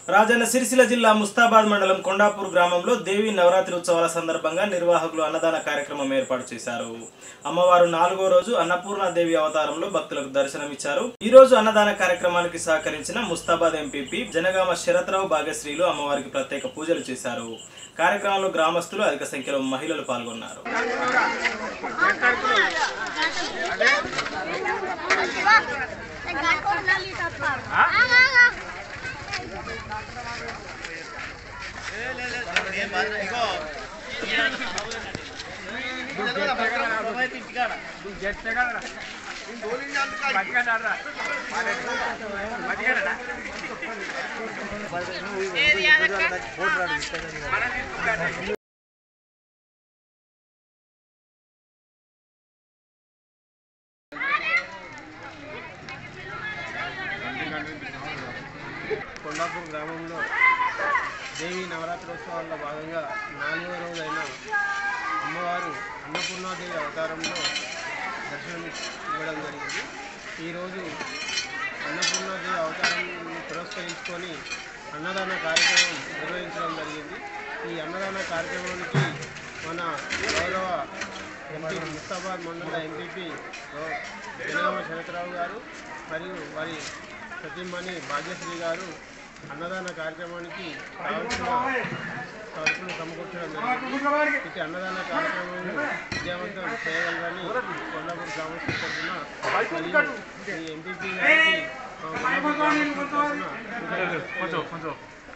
రాజన్న సిరిసిల్ల జిల్లా ముస్తాబాద్ మండలం కొండాపూర్ గ్రామంలో దేవి నవరాత్రి ఉత్సవాల సందర్భంగా నిర్వాహకులు అన్నదాన కార్యక్రమం ఏర్పాటు చేశారు అమ్మవారు నాలుగో రోజు అన్నపూర్ణ దేవి అవతారంలో భక్తులకు దర్శనమిచ్చారు ఈ రోజు అన్నదాన కార్యక్రమానికి సహకరించిన ముస్తాబాద్ ఎంపీపీ జనగామ శరత్రావు భాగ్యశ్రీలు అమ్మవారికి ప్రత్యేక పూజలు చేశారు కార్యక్రమంలో గ్రామస్తులు అధిక సంఖ్యలో మహిళలు పాల్గొన్నారు కొండాపూర్ గ్రామంలో దేవి నవరాత్రోత్సవాల్లో భాగంగా నాలుగవ రోజైన అమ్మవారు అన్నపూర్ణాదేవి అవతారంలో దర్శనం ఇవ్వడం జరిగింది ఈరోజు అన్నపూర్ణాదేవి అవతారం పురస్కరించుకొని అన్నదాన కార్యక్రమం నిర్వహించడం జరిగింది ఈ అన్నదాన కార్యక్రమానికి మన గౌరవ ఎంపీ ముస్తాబాద్ మండల ఎంపీపీ జనగామ శరత్రావు గారు మరియు వారి సతీమణి భాగ్యశ్రీ గారు అన్నదాన కార్యక్రమానికి కావాల్సిన సరుకులు సమకూర్చడం జరిగింది ఇటు అన్నదాన కార్యక్రమాన్ని విజయవంతం చేయగలరని కొండాపూర్ గ్రామస్తుల తరఫున మరియు ఈ ఎంపీపీ గారికి మా కొండాపూర్ గ్రామస్తుల తరఫున కృతజ్ఞతలు తెలియజేస్తున్నాను.